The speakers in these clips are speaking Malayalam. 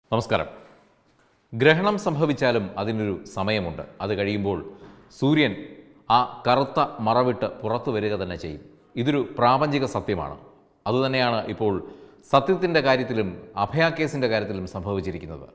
നമസ്കാരം ഗ്രഹണം സംഭവിച്ചാലും അതിനൊരു സമയമുണ്ട് അത് കഴിയുമ്പോൾ സൂര്യൻ ആ കറുത്ത മറവിട്ട് പുറത്തു വരിക തന്നെ ചെയ്യും ഇതൊരു പ്രാപഞ്ചിക സത്യമാണ് അതുതന്നെയാണ് ഇപ്പോൾ സത്യത്തിൻ്റെ കാര്യത്തിലും അഭയ കേസിൻ്റെ കാര്യത്തിലും സംഭവിച്ചിരിക്കുന്നത്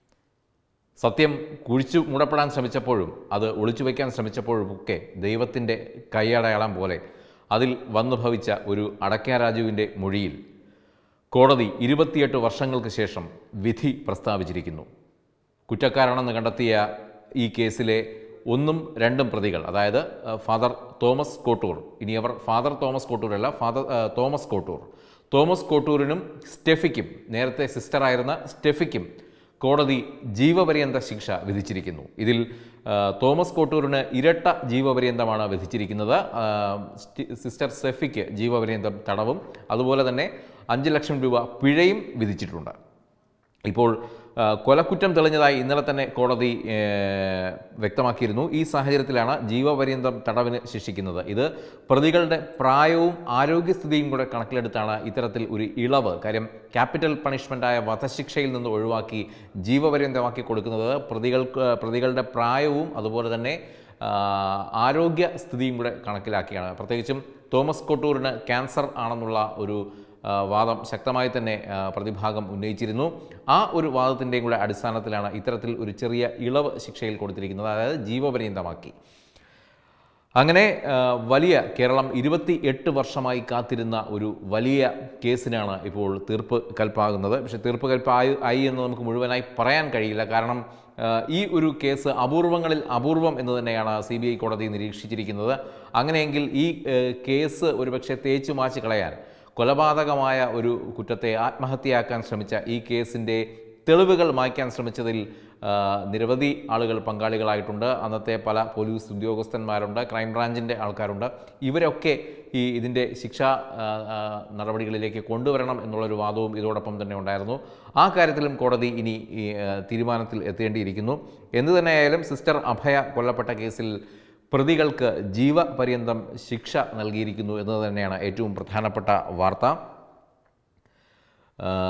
സത്യം കുഴിച്ചു മൂടപ്പെടാൻ ശ്രമിച്ചപ്പോഴും അത് ഒളിച്ചു വയ്ക്കാൻ ശ്രമിച്ചപ്പോഴും ഒക്കെ ദൈവത്തിൻ്റെ കൈയടയാളം പോലെ അതിൽ വന്നു ഭവിച്ച ഒരു അടയ്ക്ക രാജുവിൻ്റെ മൊഴിയിൽ കോടതി ഇരുപത്തിയെട്ട് വർഷങ്ങൾക്ക് ശേഷം വിധി പ്രസ്താവിച്ചിരിക്കുന്നു കുറ്റക്കാരാണെന്ന് കണ്ടെത്തിയ ഈ കേസിലെ ഒന്നും രണ്ടും പ്രതികൾ അതായത് അഹ്, ഫാദർ തോമസ് കോട്ടൂർ ഇനി അവർ ഫാദർ തോമസ് കോട്ടൂരല്ല ഫാദർ അഹ്, തോമസ് കോട്ടൂർ തോമസ് കോട്ടൂരിനും സ്റ്റെഫിക്കും നേരത്തെ സിസ്റ്ററായിരുന്ന സ്റ്റെഫിക്കും കോടതി ജീവപര്യന്ത ശിക്ഷ വിധിച്ചിരിക്കുന്നു ഇതിൽ ആ, തോമസ് കോട്ടൂരിന് ഇരട്ട ജീവപര്യന്തമാണ് വിധിച്ചിരിക്കുന്നത് ആ, സ്റ്റ്- സിസ്റ്റർ സെഫിക്ക് ജീവപര്യന്തം തടവും അതുപോലെ തന്നെ അഞ്ച് ലക്ഷം രൂപ പിഴയും വിധിച്ചിട്ടുണ്ട് ഇപ്പോൾ ആ, കൊലക്കുറ്റം തെളിഞ്ഞതായി ഇന്നലെ തന്നെ കോടതി ഏ, വ്യക്തമാക്കിയിരുന്നു ഈ സാഹചര്യത്തിലാണ് ജീവപര്യന്തം തടവിന് ശിക്ഷിക്കുന്നത് ഇത് പ്രതികളുടെ പ്രായവും ആരോഗ്യസ്ഥിതിയും കൂടെ കണക്കിലെടുത്താണ് ഇത്തരത്തിൽ ഒരു ഇളവ് കാര്യം ക്യാപിറ്റൽ പണിഷ്മെൻ്റായ വധശിക്ഷയിൽ നിന്ന് ഒഴിവാക്കി ജീവപര്യന്തമാക്കി കൊടുക്കുന്നത് പ്രതികൾക്ക് പ്രതികളുടെ പ്രായവും അതുപോലെ തന്നെ ആ, ആരോഗ്യ സ്ഥിതിയും കൂടെ കണക്കിലാക്കിയാണ് പ്രത്യേകിച്ചും തോമസ് കൊട്ടൂരിന് ക്യാൻസർ ആണെന്നുള്ള ഒരു ആ, വാദം ശക്തമായി തന്നെ ആ, പ്രതിഭാഗം ഉന്നയിച്ചിരുന്നു ആ ഒരു വാദത്തിൻ്റെയും കൂടെ അടിസ്ഥാനത്തിലാണ് ഇത്തരത്തിൽ ഒരു ചെറിയ ഇളവ് ശിക്ഷയിൽ കൊടുത്തിരിക്കുന്നത് അതായത് ജീവപര്യന്തമാക്കി അങ്ങനെ ആ, വലിയ കേരളം ഇരുപത്തി എട്ട് വർഷമായി കാത്തിരുന്ന ഒരു വലിയ കേസിനാണ് ഇപ്പോൾ തീർപ്പ് കൽപ്പാകുന്നത് പക്ഷേ തീർപ്പ് കൽപ്പായി ആയി എന്ന് നമുക്ക് മുഴുവനായി പറയാൻ കഴിയില്ല കാരണം ആ, ഈ ഒരു കേസ് അപൂർവങ്ങളിൽ അപൂർവം എന്ന് തന്നെയാണ് സി ബി ഐ കോടതി നിരീക്ഷിച്ചിരിക്കുന്നത് അങ്ങനെയെങ്കിൽ ഈ ഏ, കേസ് ഒരുപക്ഷെ തേച്ചു മാച്ച് കളയാൻ കൊലപാതകമായ ഒരു കുറ്റത്തെ ആത്മഹത്യയാക്കാൻ ശ്രമിച്ച ഈ കേസിൻ്റെ തെളിവുകൾ മായ്ക്കാൻ ശ്രമിച്ചതിൽ ആ, നിരവധി ആളുകൾ പങ്കാളികളായിട്ടുണ്ട് അന്നത്തെ പല പോലീസ് ഉദ്യോഗസ്ഥന്മാരുണ്ട് ക്രൈംബ്രാഞ്ചിൻ്റെ ആൾക്കാരുണ്ട് ഇവരൊക്കെ ഈ ഇതിൻ്റെ ശിക്ഷാ ആ, ആ, നടപടികളിലേക്ക് കൊണ്ടുവരണം എന്നുള്ളൊരു വാദവും ഇതോടൊപ്പം തന്നെ ഉണ്ടായിരുന്നു ആ കാര്യത്തിലും കോടതി ഇനി ഈ, ആ, തീരുമാനത്തിൽ എത്തേണ്ടിയിരിക്കുന്നു എന്തു തന്നെയായാലും സിസ്റ്റർ അഭയ കൊല്ലപ്പെട്ട കേസിൽ പ്രതികൾക്ക് ജീവപര്യന്തം ശിക്ഷ നൽകിയിരിക്കുന്നു എന്നത് തന്നെയാണ് ഏറ്റവും പ്രധാനപ്പെട്ട വാർത്ത ആ,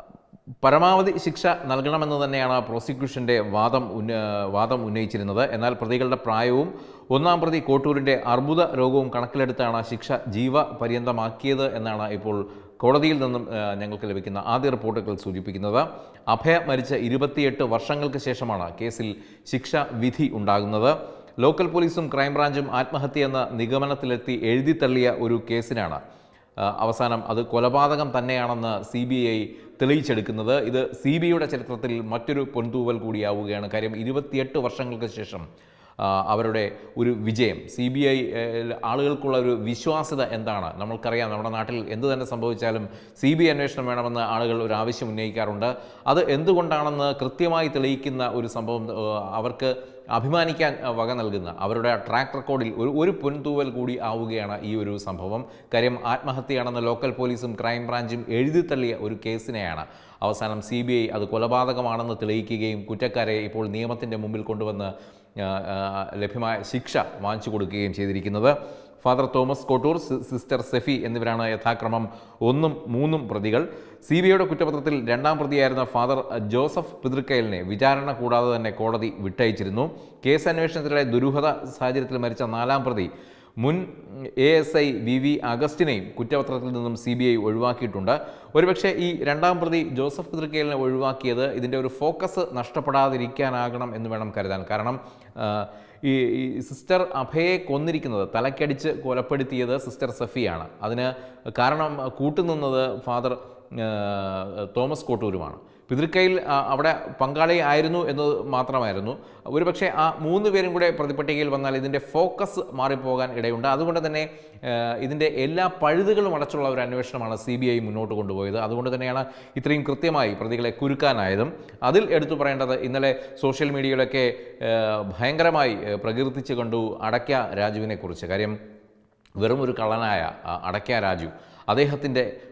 പരമാവധി ശിക്ഷ നൽകണമെന്ന് തന്നെയാണ് പ്രോസിക്യൂഷൻ്റെ വാദം ഉന്ന വാദം ഉന്നയിച്ചിരുന്നത് എന്നാൽ പ്രതികളുടെ പ്രായവും ഒന്നാം പ്രതി കോട്ടൂരിൻ്റെ അർബുദ രോഗവും കണക്കിലെടുത്താണ് ശിക്ഷ ജീവപര്യന്തമാക്കിയത് എന്നാണ് ഇപ്പോൾ കോടതിയിൽ നിന്നും ആ, ഞങ്ങൾക്ക് ലഭിക്കുന്ന ആദ്യ റിപ്പോർട്ടുകൾ സൂചിപ്പിക്കുന്നത് അഭയ മരിച്ച ഇരുപത്തിയെട്ട് വർഷങ്ങൾക്ക് ശേഷമാണ് കേസിൽ ശിക്ഷ വിധി ഉണ്ടാകുന്നത് ലോക്കൽ പോലീസും ക്രൈംബ്രാഞ്ചും ആത്മഹത്യ എന്ന നിഗമനത്തിലെത്തി എഴുതി തള്ളിയ ഒരു കേസിനാണ് ആ, അവസാനം അത് കൊലപാതകം തന്നെയാണെന്ന് സി ബി ഐ തെളിയിച്ചെടുക്കുന്നത് ഇത് സി ബി ഐയുടെ ചരിത്രത്തിൽ മറ്റൊരു പൊൻതൂവൽ കൂടിയാവുകയാണ് കാര്യം ഇരുപത്തിയെട്ട് വർഷങ്ങൾക്ക് ശേഷം ആ, അവരുടെ ഒരു വിജയം സി ബി ഐ ആളുകൾക്കുള്ള ഒരു വിശ്വാസ്യത എന്താണ് നമ്മൾക്കറിയാം നമ്മുടെ നാട്ടിൽ എന്ത് തന്നെ സംഭവിച്ചാലും സി ബി ഐ അന്വേഷണം വേണമെന്ന് ആളുകൾ ഒരു ആവശ്യം ഉന്നയിക്കാറുണ്ട് അത് എന്തുകൊണ്ടാണെന്ന് കൃത്യമായി തെളിയിക്കുന്ന ഒരു സംഭവം ആ, അവർക്ക് അഭിമാനിക്കാൻ ആ, വക നൽകുന്ന അവരുടെ ട്രാക്ക് റെക്കോർഡിൽ ഒരു ഒരു പൊൻതൂവൽ കൂടി ആവുകയാണ് ഈ ഒരു സംഭവം കാര്യം ആത്മഹത്യയാണെന്ന് ലോക്കൽ പോലീസും ക്രൈംബ്രാഞ്ചും എഴുതി തള്ളിയ ഒരു കേസിനെയാണ് അവസാനം സി ബി ഐ അത് കൊലപാതകമാണെന്ന് തെളിയിക്കുകയും കുറ്റക്കാരെ ഇപ്പോൾ നിയമത്തിൻ്റെ മുമ്പിൽ കൊണ്ടുവന്ന് ആ, ആ, ലഭ്യമായ ശിക്ഷ വാങ്ങിച്ചു കൊടുക്കുകയും ചെയ്തിരിക്കുന്നത് ഫാദർ തോമസ് കോട്ടൂർ സി- സിസ്റ്റർ സെഫി എന്നിവരാണ് യഥാക്രമം ഒന്നും മൂന്നും പ്രതികൾ സി ബി ഐയുടെ കുറ്റപത്രത്തിൽ രണ്ടാം പ്രതിയായിരുന്ന ഫാദർ ജോസഫ് പിതൃക്കയലിനെ വിചാരണ കൂടാതെ തന്നെ കോടതി വിട്ടയച്ചിരുന്നു കേസ് അന്വേഷണത്തിലെ ദുരൂഹത സാഹചര്യത്തിൽ മരിച്ച നാലാം പ്രതി മുൻ A S I V V അഗസ്റ്റിനെയും കുറ്റപത്രത്തിൽ നിന്നും സി ബി ഐ ഒഴിവാക്കിയിട്ടുണ്ട് ഒരുപക്ഷെ ഈ രണ്ടാം പ്രതി ജോസഫ് പിതൃക്കയലിനെ ഒഴിവാക്കിയത് ഇതിൻ്റെ ഒരു ഫോക്കസ് നഷ്ടപ്പെടാതിരിക്കാനാകണം എന്ന് വേണം കരുതാൻ കാരണം ആ, ഈ ഈ സിസ്റ്റർ അഭയെ കൊന്നിരിക്കുന്നത് തലക്കടിച്ച് കൊലപ്പെടുത്തിയത് സിസ്റ്റർ സഫിയാണ് അതിന് കാരണം കൂട്ടുനിന്നത് ഫാദർ ആ, തോമസ് കോട്ടൂരുമാണ് പിതൃക്കയിൽ ആ, അവിടെ പങ്കാളി ആയിരുന്നു എന്നത് മാത്രമായിരുന്നു ഒരുപക്ഷെ ആ മൂന്ന് പേരും കൂടെ പ്രതിപട്ടികയിൽ വന്നാൽ ഇതിൻ്റെ ഫോക്കസ് മാറിപ്പോകാൻ ഇടയുണ്ട് അതുകൊണ്ട് തന്നെ ആ, ഇതിൻ്റെ എല്ലാ പഴുതുകളും അടച്ചുള്ള ഒരു അന്വേഷണമാണ് സി ബി ഐ മുന്നോട്ട് കൊണ്ടുപോയത് അതുകൊണ്ട് തന്നെയാണ് ഇത്രയും കൃത്യമായി പ്രതികളെ കുരുക്കാനായതും അതിൽ എടുത്തു പറയേണ്ടത് ഇന്നലെ സോഷ്യൽ മീഡിയയിലൊക്കെ ആ, ഭയങ്കരമായി ആ, പ്രകീർത്തിച്ച് കണ്ടു അടയ്ക്ക രാജുവിനെ കുറിച്ച് കാര്യം വെറും ഒരു കള്ളനായ ആ, അടയ്ക്ക രാജു അദ്ദേഹത്തിൻ്റെ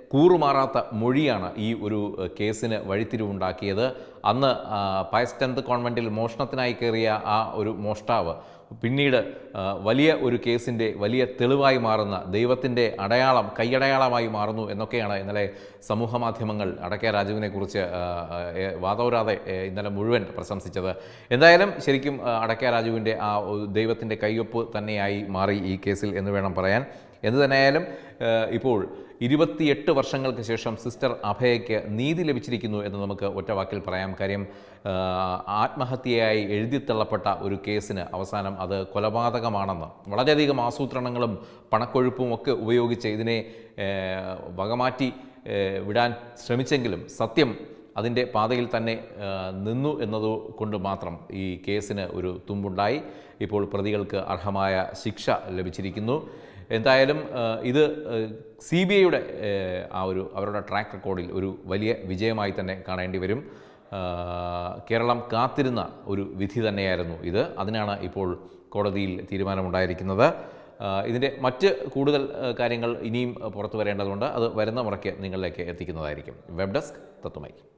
കൂറുമാറാത്ത മൊഴിയാണ് ഈ ഒരു ഏഹ്, കേസിന് വഴിത്തിരിവുണ്ടാക്കിയത് അന്ന് ആ, പയസ്റ്റൻത് കോൺവെൻറ്റിൽ മോഷണത്തിനായി കയറിയ ആ ഒരു മോഷ്ടാവ് പിന്നീട് ആ, വലിയ ഒരു കേസിൻ്റെ വലിയ തെളിവായി മാറുന്ന ദൈവത്തിൻ്റെ അടയാളം കൈയടയാളമായി മാറുന്നു എന്നൊക്കെയാണ് ഇന്നലെ സമൂഹ മാധ്യമങ്ങൾ അടക്ക രാജുവിനെ കുറിച്ച് വാദോരാതെ ഏ, ഇന്നലെ മുഴുവൻ പ്രശംസിച്ചത് എന്തായാലും ശരിക്കും ആ, അടക്ക രാജുവിൻ്റെ ആ ഒരു ദൈവത്തിൻ്റെ കയ്യൊപ്പ് തന്നെയായി മാറി ഈ കേസിൽ എന്ന് വേണം പറയാൻ എന്തു തന്നെയായാലും ആ, ഇപ്പോൾ ഇരുപത്തിയെട്ട് വർഷങ്ങൾക്ക് ശേഷം സിസ്റ്റർ അഭയയ്ക്ക് നീതി ലഭിച്ചിരിക്കുന്നു എന്ന് നമുക്ക് ഒറ്റ വാക്കിൽ പറയാം കാര്യം ആ, ആത്മഹത്യയായി എഴുതിത്തള്ളപ്പെട്ട ഒരു കേസിന് അവസാനം അത് കൊലപാതകമാണെന്ന് വളരെയധികം ആസൂത്രണങ്ങളും പണക്കൊഴുപ്പും ഒക്കെ ഉപയോഗിച്ച് ഇതിനെ ഏ, വകമാറ്റി ഏ, വിടാൻ ശ്രമിച്ചെങ്കിലും സത്യം അതിൻ്റെ പാതയിൽ തന്നെ ആ, നിന്നു എന്നത് കൊണ്ട് മാത്രം ഈ കേസിന് ഒരു തുമ്പുണ്ടായി ഇപ്പോൾ പ്രതികൾക്ക് അർഹമായ ശിക്ഷ ലഭിച്ചിരിക്കുന്നു എന്തായാലും ആ, ഇത് സി ബി ഐയുടെ ആ ഒരു അവരുടെ ട്രാക്ക് റെക്കോർഡിൽ ഒരു വലിയ വിജയമായി തന്നെ കാണേണ്ടി വരും ആ, കേരളം കാത്തിരുന്ന ഒരു വിധി തന്നെയായിരുന്നു ഇത് അതിനാണ് ഇപ്പോൾ കോടതിയിൽ തീരുമാനമുണ്ടായിരിക്കുന്നത് ആ, ഇതിൻ്റെ മറ്റ് കൂടുതൽ ആ, കാര്യങ്ങൾ ഇനിയും പുറത്തു വരേണ്ടതുണ്ട് അത് വരുന്ന മുറയ്ക്ക് നിങ്ങളിലേക്ക് എത്തിക്കുന്നതായിരിക്കും വെബ് ഡെസ്ക് തത്വമായി